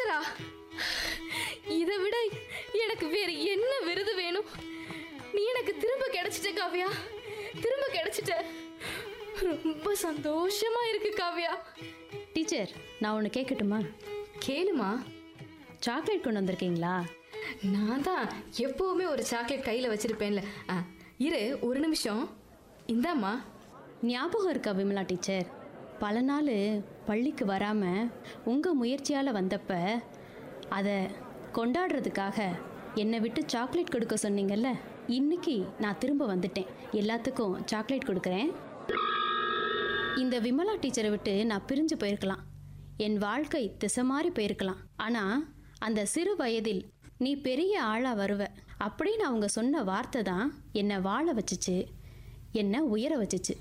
விருதா இதை விட எனக்கு வேற என்ன விருது வேணும் நீ எனக்கு திரும்ப கிடைச்சிட்ட காவ்யா திரும்ப கிடைச்சிட்ட ரொம்ப சந்தோஷமா இருக்கு காவ்யா டீச்சர் நான் ஒன்று கேட்கட்டுமா கேளுமா சாக்லேட் கொண்டு வந்திருக்கீங்களா நான் தான் எப்பவுமே ஒரு சாக்லேட் கையில் வச்சிருப்பேன்ல ஆ, இரு ஒரு நிமிஷம் இந்தாம்மா ஞாபகம் இருக்கா விமலா டீச்சர் பல நாள் பள்ளிக்கு வராமல் உங்கள் முயற்சியால் வந்தப்ப அதை கொண்டாடுறதுக்காக என்னை விட்டு சாக்லேட் கொடுக்க சொன்னீங்கல்ல இன்னைக்கு நான் திரும்ப வந்துட்டேன் எல்லாத்துக்கும் சாக்லேட் கொடுக்குறேன் இந்த விமலா டீச்சரை விட்டு நான் பிரிஞ்சு போயிருக்கலாம் என் வாழ்க்கை திசை மாறி போயிருக்கலாம் ஆனால் அந்த சிறு வயதில் நீ பெரிய ஆளா வருவ அப்படின்னு அவங்க சொன்ன வார்த்தை தான் என்னை வாழ வச்சுச்சு என்னை உயர வச்சுச்சு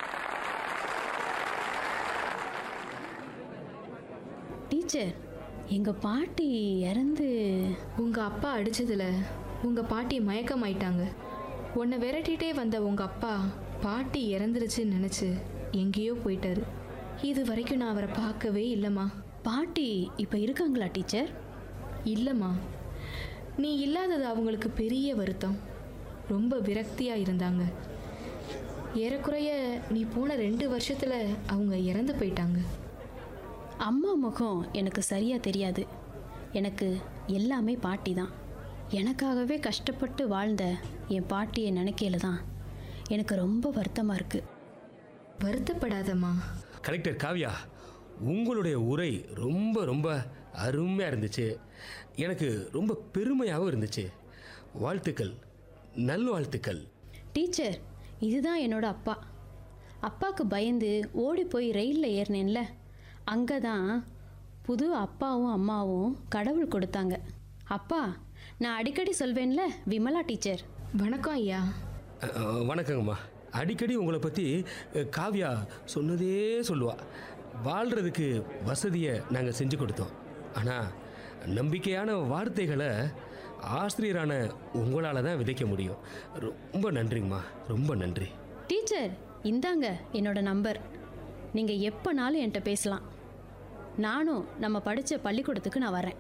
டீச்சர் எங்கள் பாட்டி இறந்து உங்க அப்பா அடிச்சதுல உங்க பாட்டி மயக்கமாயிட்டாங்க உன்னை விரட்டிட்டே வந்த உங்க அப்பா பாட்டி இறந்துருச்சுன்னு நினைச்சு எங்கேயோ போயிட்டாரு இது வரைக்கும் நான் அவரை பார்க்கவே இல்லைம்மா பாட்டி இப்போ இருக்காங்களா டீச்சர் இல்லைம்மா நீ இல்லாதது அவங்களுக்கு பெரிய வருத்தம் ரொம்ப விரக்தியா இருந்தாங்க ஏறக்குறைய நீ போன ரெண்டு வருஷத்துல அவங்க இறந்து போயிட்டாங்க அம்மா முகம் எனக்கு சரியாக தெரியாது எனக்கு எல்லாமே பாட்டி தான் எனக்காகவே கஷ்டப்பட்டு வாழ்ந்த என் பாட்டியை நினைக்கையில தான் எனக்கு ரொம்ப வருத்தமாக இருக்குது வருத்தப்படாதம்மா கலெக்டர் காவ்யா உங்களுடைய உரை ரொம்ப ரொம்ப அருமையாக இருந்துச்சு எனக்கு ரொம்ப பெருமையாகவும் இருந்துச்சு வாழ்த்துக்கள் நல்வாழ்த்துக்கள் டீச்சர் இதுதான் என்னோட அப்பா அப்பாவுக்கு பயந்து ஓடி போய் ரயிலில் ஏறினேன்ல அங்கே தான் புது அப்பாவும் அம்மாவும் கடவுள் கொடுத்தாங்க அப்பா நான் அடிக்கடி சொல்வேன்ல விமலா டீச்சர் வணக்கம் ஐயா அஹ், அஹ், வணக்கங்கம்மா அடிக்கடி உங்களை பற்றி அஹ், காவ்யா சொன்னதே சொல்லுவா வாழ்கிறதுக்கு வசதியை நாங்கள் செஞ்சு கொடுத்தோம் ஆனால் நம்பிக்கையான வார்த்தைகளை ஆசிரியரான உங்களால் தான் விதைக்க முடியும் ரொம்ப நன்றிங்கம்மா ரொம்ப நன்றி டீச்சர் இந்தாங்க என்னோட நம்பர் நீங்கள் எப்போனாலும் என்கிட்ட பேசலாம் நானும் நம்ம படித்த பள்ளிக்கூடத்துக்கு நான் வரேன்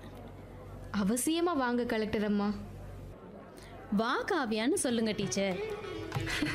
அவசியமா வாங்க கலெக்டர் அம்மா வா காவியான்னு சொல்லுங்க டீச்சர்